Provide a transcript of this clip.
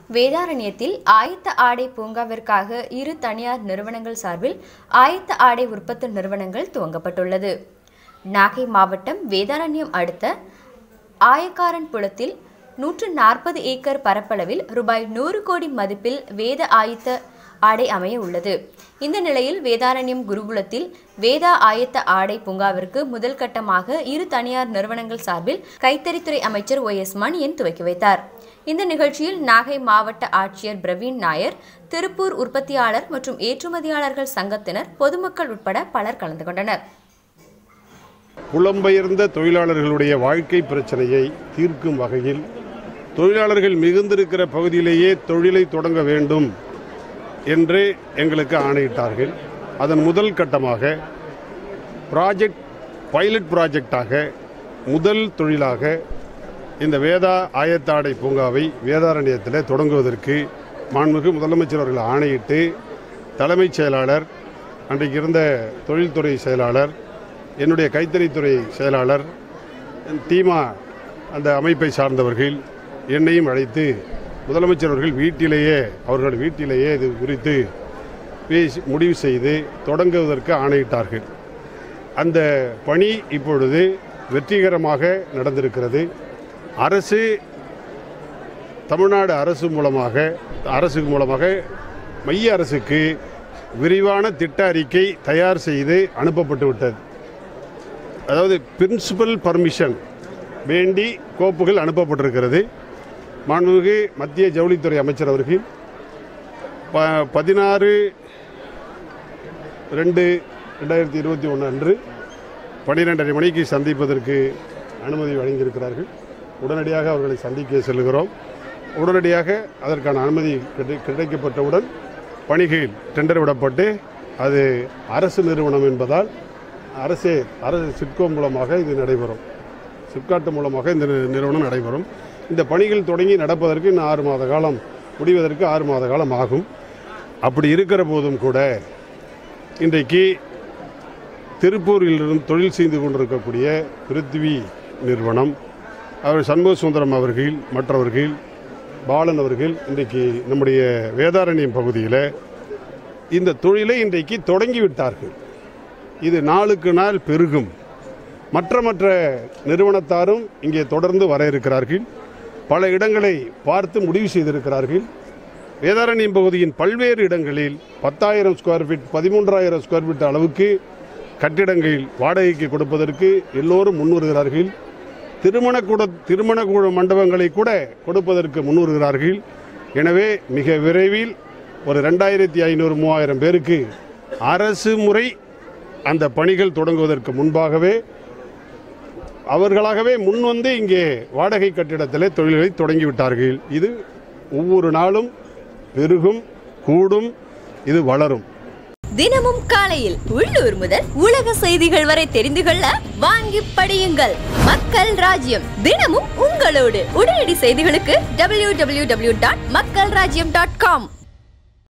வேதாரண்யத்தில் ஆயத்த ஆடை பூங்காவிற்காக இரு தனியார் நிறுவனங்கள் சார்பில் ஆயத்த ஆடை உற்பத்தி நிறுவனங்கள் துவங்கப்பட்டுள்ளது நாகை மாவட்டம் வேதாரண்யம் அடுத்த ஆயக்காரன் புலத்தில் நூற்று நாற்பது ஏக்கர் பரப்பளவில் ரூபாய் நூறு கோடி மதிப்பில் வேத ஆயத்த ஆடை அமைய உள்ளது இந்த நிலையில் வேதாரண்யம் குருகுலத்தில் வேதா ஆயத்த ஆடை பூங்காவிற்கு முதல் கட்டமாக இரு தனியார் நிறுவனங்கள் சார்பில் கைத்தறித்துறை அமைச்சர் ஒய் எஸ் மணியன் துவக்கி வைத்தார் இந்த நிகழ்ச்சியில் நாகை மாவட்ட ஆட்சியர் பிரவீன் நாயர் திருப்பூர் உற்பத்தியாளர் மற்றும் ஏற்றுமதியாளர்கள் சங்கத்தினர் பொதுமக்கள் உட்பட பலர் கலந்து கொண்டனர் புலம்பெயர்ந்த தொழிலாளர்களுடைய வாழ்க்கை பிரச்சனையை தீர்க்கும் வகையில் தொழிலாளர்கள் மிகுந்திருக்கிற பகுதியிலேயே தொழிலை தொடங்க வேண்டும் என்று எங்களுக்கு ஆணையிட்டார்கள் அதன் முதல் கட்டமாக ப்ராஜெக்ட் பைலட் ப்ராஜெக்டாக முதல் தொழிலாக இந்த வேதா ஆயத்தாடை பூங்காவை வேதாரண்யத்தில் தொடங்குவதற்கு மாண்புமிகு முதலமைச்சர் அவர்கள் ஆணையிட்டு தலைமைச் செயலாளர் அன்றைக்கு இருந்த தொழில்துறை செயலாளர் என்னுடைய கைத்தறித்துறை செயலாளர் தீமா அந்த அமைப்பை சார்ந்தவர்கள் என்னையும் அழைத்து முதலமைச்சர் அவர்கள் வீட்டிலேயே அவர்கள் வீட்டிலேயே இது குறித்து பேசி முடிவு செய்து தொடங்குவதற்கு ஆணையிட்டார்கள் அந்த பணி இப்பொழுது வெற்றிகரமாக நடந்திருக்கிறது அரசு தமிழ்நாடு அரசு மூலமாக அரசு மூலமாக மைய அரசுக்கு விரிவான திட்ட அறிக்கை தயார் செய்து அனுப்பப்பட்டு விட்டது அதாவது பிரின்சிபல் பர்மிஷன் வேண்டி கோப்புகள் அனுப்பப்பட்டிருக்கிறது மாண்புமிகு மத்திய ஜவுளித்துறை அமைச்சர் அவர்கள் ப பதினாறு ரெண்டு ரெண்டாயிரத்தி இருபத்தி ஒன்று அன்று பன்னிரெண்டரை மணிக்கு சந்திப்பதற்கு அனுமதி வழங்கியிருக்கிறார்கள் உடனடியாக அவர்களை சந்திக்க செல்கிறோம் உடனடியாக அதற்கான அனுமதி கிடை- கிடைக்கப்பட்டவுடன் பணிகள் டெண்டர் விடப்பட்டு அது அரசு நிறுவனம் என்பதால் அரசே அரசு சிட்கோ மூலமாக இது நடைபெறும் சிப்காட் மூலமாக இந்த நி- நிறுவனம் நடைபெறும் இந்த பணிகள் தொடங்கி நடப்பதற்கு இன்னும் ஆறு மாத காலம் முடிவதற்கு ஆறு மாத காலம் ஆகும் அப்படி இருக்கிற போதும் கூட இன்றைக்கு திருப்பூரிலிருந்து தொழில் செய்து கொண்டிருக்கக்கூடிய பிருத்வி நிறுவனம் அவர் சண்முக சுந்தரம் அவர்கள் மற்றவர்கள் பாலன் அவர்கள் இன்றைக்கு நம்முடைய வேதாரண்யம் பகுதியில் இந்த தொழிலை இன்றைக்கு தொடங்கிவிட்டார்கள் இது நாளுக்கு நாள் பெருகும் மற்ற மற்ற நிறுவனத்தாரும் இங்கே தொடர்ந்து வர இருக்கிறார்கள் பல இடங்களை பார்த்து முடிவு செய்திருக்கிறார்கள் வேதாரண்யம் பகுதியின் பல்வேறு இடங்களில் பத்தாயிரம் ஸ்கொயர் ஃபீட் பதிமூன்றாயிரம் ஸ்கொயர் ஃபீட் அளவுக்கு கட்டிடங்கள் வாடகைக்கு கொடுப்பதற்கு எல்லோரும் முன்வருகிறார்கள் திருமண கூட திருமண கு- மண்டபங்களை கூட கொடுப்பதற்கு முன்வருகிறார்கள் எனவே மிக விரைவில் ஒரு ரெண்டாயிரத்தி ஐநூறு மூவாயிரம் பேருக்கு அரசு முறை அந்த பணிகள் தொடங்குவதற்கு முன்பாகவே அவர்களாகவே முன்வந்து இங்கே வாடகை கட்டிடத்திலே தொழில்களை தொடங்கிவிட்டார்கள் இது ஒவ்வொரு நாளும் பெருகும் கூடும் இது வளரும் தினமும் காலையில் உள்ளூர் முதல் உலக செய்திகள் வரை தெரிந்து கொள்ள வாங்கி படியுங்கள் மக்கள் ராஜ்யம் தினமும் உங்களோடு உடனடி செய்திகளுக்கு www.மக்கள்ராஜ்யம்.com டாட் மக்கள் ராஜ்யம் டாட் காம்